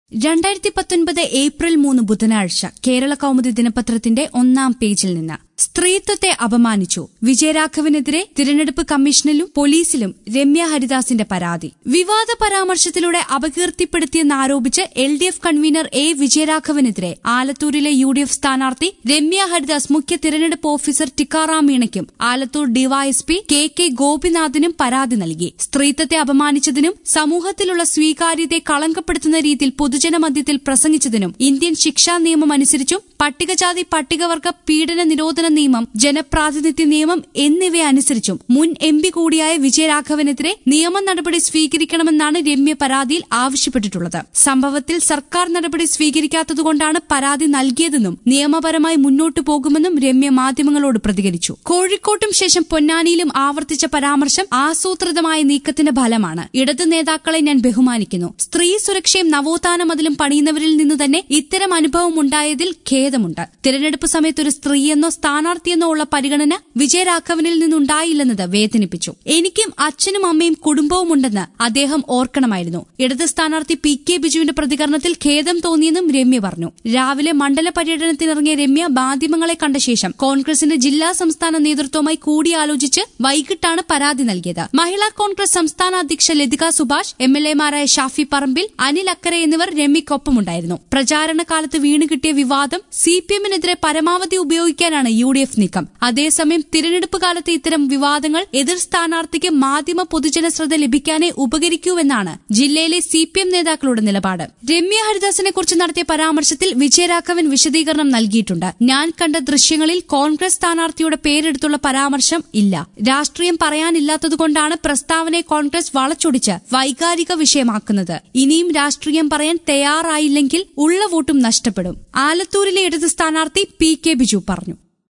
രണ്ടായിരത്തി പത്തൊൻപത് ഏപ്രിൽ മൂന്ന് ബുധനാഴ്ച കേരള കൗമുദി ദിനപത്രത്തിന്റെ ഒന്നാം പേജിൽ നിന്ന് സ്ത്രീത്വത്തെ അപമാനിച്ചു വിജയരാഘവനെതിരെ തിരഞ്ഞെടുപ്പ് കമ്മീഷനിലും പോലീസിലും രമ്യ ഹരിദാസിന്റെ പരാതി വിവാദ പരാമർശത്തിലൂടെ അപകീർത്തിപ്പെടുത്തിയെന്നാരോപിച്ച് L D F convener A വിജയരാഘവനെതിരെ ആലത്തൂരിലെ യു ഡി എഫ് സ്ഥാനാർത്ഥി രമ്യ ഹരിദാസ് മുഖ്യ തിരഞ്ഞെടുപ്പ് ഓഫീസർ ടിക്കാറാം മീണയ്ക്കും ആലത്തൂർ ഡിവൈഎസ്പി കെ കെ ഗോപിനാഥിനും പരാതി നൽകി സ്ത്രീത്വത്തെ അപമാനിച്ചതിനും സമൂഹത്തിലുള്ള സ്വീകാര്യതയെ കളങ്കപ്പെടുത്തുന്ന രീതിയിൽ പൊതുജനമധ്യത്തിൽ പ്രസംഗിച്ചതിനും ഇന്ത്യൻ ശിക്ഷാ നിയമം അനുസരിച്ചും പട്ടികജാതി പട്ടികവർഗ പീഡന നിരോധന നിയമം ജനപ്രാതിനിധ്യ നിയമം എന്നിവയനുസരിച്ചും മുൻ എം പി കൂടിയായ വിജയരാഘവനെതിരെ നിയമ നടപടി സ്വീകരിക്കണമെന്നാണ് രമ്യ പരാതിയിൽ ആവശ്യപ്പെട്ടിട്ടുള്ളത് സംഭവത്തിൽ സർക്കാർ നടപടി സ്വീകരിക്കാത്തതുകൊണ്ടാണ് പരാതി നൽകിയതെന്നും നിയമപരമായി മുന്നോട്ടു പോകുമെന്നും രമ്യ മാധ്യമങ്ങളോട് പ്രതികരിച്ചു കോഴിക്കോട്ടും ശേഷം പൊന്നാനിയിലും ആവർത്തിച്ച പരാമർശം ആസൂത്രിതമായ നീക്കത്തിന്റെ ഫലമാണ് ഇടത് നേതാക്കളെ ഞാൻ ബഹുമാനിക്കുന്നു സ്ത്രീ സുരക്ഷയും നവോത്ഥാന മതിലും പണിയുന്നവരിൽ നിന്ന് തന്നെ ഇത്തരം അനുഭവം ഉണ്ടായതിൽ ഖേദമുണ്ട് തിരഞ്ഞെടുപ്പ് സമയത്ത് ഒരു സ്ത്രീയെന്നോ സ്ഥാനാർത്ഥിയെന്നോ ഉള്ള പരിഗണന വിജയരാഘവനിൽ നിന്നുണ്ടായില്ലെന്നത് വേദനിപ്പിച്ചു എനിക്കും അച്ഛനും അമ്മയും കുടുംബവും ഉണ്ടെന്ന് അദ്ദേഹം ഓർക്കണമായിരുന്നു ഇടത് സ്ഥാനാർത്ഥി പി കെ ബിജുവിന്റെ പ്രതികരണത്തിൽ ഖേദം തോന്നിയെന്നും രമ്യ പറഞ്ഞു രാവിലെ മണ്ഡല പര്യടനത്തിനിറങ്ങിയ രമ്യ മാധ്യമങ്ങളെ കണ്ട ശേഷം കോൺഗ്രസിന്റെ ജില്ലാ സംസ്ഥാന നേതൃത്വവുമായി കൂടിയാലോചിച്ച് വൈകിട്ടാണ് പരാതി നൽകിയത് മഹിളാ കോൺഗ്രസ് സംസ്ഥാന അധ്യക്ഷ ലതിക സുഭാഷ് എം എൽ എമാരായ ഷാഫി പറമ്പിൽ അനിൽ അക്കരെ എന്നിവർ രമ്യക്കൊപ്പമുണ്ടായിരുന്നു പ്രചാരണ കാലത്ത് വീണുകിട്ടിയ വിവാദം സി പി എമ്മിനെതിരെ പരമാവധി ഉപയോഗിക്കാനാണ് യു ഡി എഫ് നീക്കം അതേസമയം തിരഞ്ഞെടുപ്പ് കാലത്ത് ഇത്തരം വിവാദങ്ങൾ എതിർ സ്ഥാനാർത്ഥിക്ക് മാധ്യമ പൊതുജന ശ്രദ്ധ ലഭിക്കാനേ ഉപകരിക്കൂവെന്നാണ് ജില്ലയിലെ സി പി എം നേതാക്കളുടെ നിലപാട് രമ്യ ഹരിദാസിനെ കുറിച്ച് നടത്തിയ പരാമർശത്തിൽ വിജയരാഘവൻ വിശദീകരണം നൽകിയിട്ടുണ്ട് ഞാൻ കണ്ട ദൃശ്യങ്ങളിൽ കോൺഗ്രസ് സ്ഥാനാർത്ഥിയുടെ പേരെടുത്തുള്ള പരാമർശം ഇല്ല രാഷ്ട്രീയം പറയാനില്ലാത്തതുകൊണ്ടാണ് പ്രസ്താവനയെ കോൺഗ്രസ് വളച്ചൊടിച്ച് വൈകാരിക വിഷയമാക്കുന്നത് ഇനിയും രാഷ്ട്രീയം പറയാൻ തയ്യാറായില്ലെങ്കിൽ ഉള്ള വോട്ടും നഷ്ടപ്പെടും ആലത്തൂരിലെ ഇടത് സ്ഥാനാർത്ഥി പി കെ ബിജു പറഞ്ഞു